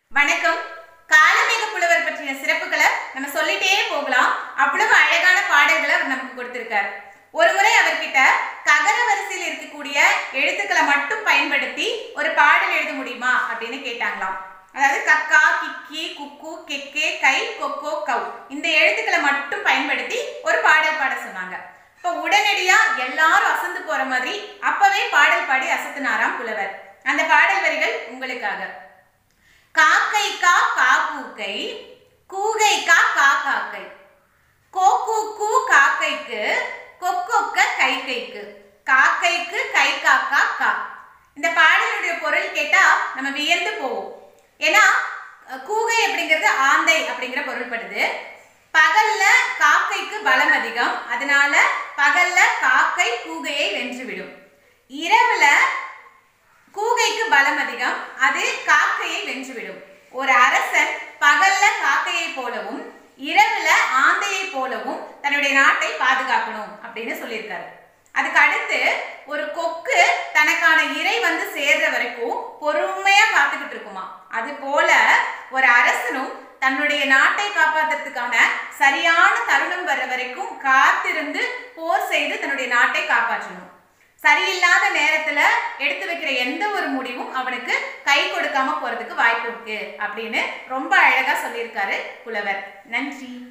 வணக்கம் காலமேக புலவர் பற்றிய சிறப்புகளை நம்ம சொல்லிட்டே போகலாம் அவ்வளவு அழகான பாடல்களை அவர் நமக்கு கொடுத்திருக்கார் ஒரு முறை அவர்கிட்ட ககர வரிசையில் இருக்கக்கூடிய எழுத்துக்களை மட்டும் பயன்படுத்தி ஒரு பாடல் எழுத முடியுமா அப்படின்னு கேட்டாங்களாம் அதாவது கக்கா கிக்கி குக்கு கெக்கே கை கொக்கோ கவ் இந்த எழுத்துக்களை மட்டும் பயன்படுத்தி ஒரு பாடல் பாட சொன்னாங்க இப்போ உடனடியா எல்லாரும் அசந்து போற மாதிரி அப்பவே பாடல் பாடி அசத்துனாராம் புலவர் அந்த பாடல் வரிகள் உங்களுக்காக காக்கை கா காக்கூக்கை கூகை கா காக்காக்கை கோக்கு கூ காக்கைக்கு கொக்கொக்க கை கைக்கு காக்கைக்கு கை காக்கா கா இந்த பாடலுடைய பொருள் கேட்டா நம்ம வியந்து போவோம் ஏன்னா அஹ், கூகை அப்படிங்கிறது ஆந்தை அப்படிங்கிற பொருள்படுது பகல்ல காக்கைக்கு பலம் அதிகம் அதனால பகல்ல காக்கை கூகையை வென்றுவிடும் இரவுல கூகைக்கு பலம் அதிகம் அது காக்கையை வென்றுவிடும் ஒரு அரசன் பகல்ல காக்கையை போலவும் இரவுல ஆந்தையை போலவும் தன்னுடைய நாட்டை பாதுகாக்கணும் அப்படின்னு சொல்லியிருக்காரு அதுக்கு அடுத்து ஒரு கொக்கு தனக்கான இறை வந்து சேர்ற வரைக்கும் பொறுமையா காத்துக்கிட்டு இருக்குமா அது போல ஒரு அரசனும் தன்னுடைய நாட்டை காப்பாத்துறதுக்கான சரியான தருணம் வர்ற வரைக்கும் காத்திருந்து போர் செய்து தன்னுடைய நாட்டை காப்பாற்றணும் சரியில்லாத நேரத்துல எடுத்து வைக்கிற எந்த ஒரு முடிவும் அவனுக்கு கை கொடுக்காம போறதுக்கு வாய்ப்பு இருக்கு அப்படின்னு ரொம்ப அழகா சொல்லியிருக்காரு புலவர் நன்றி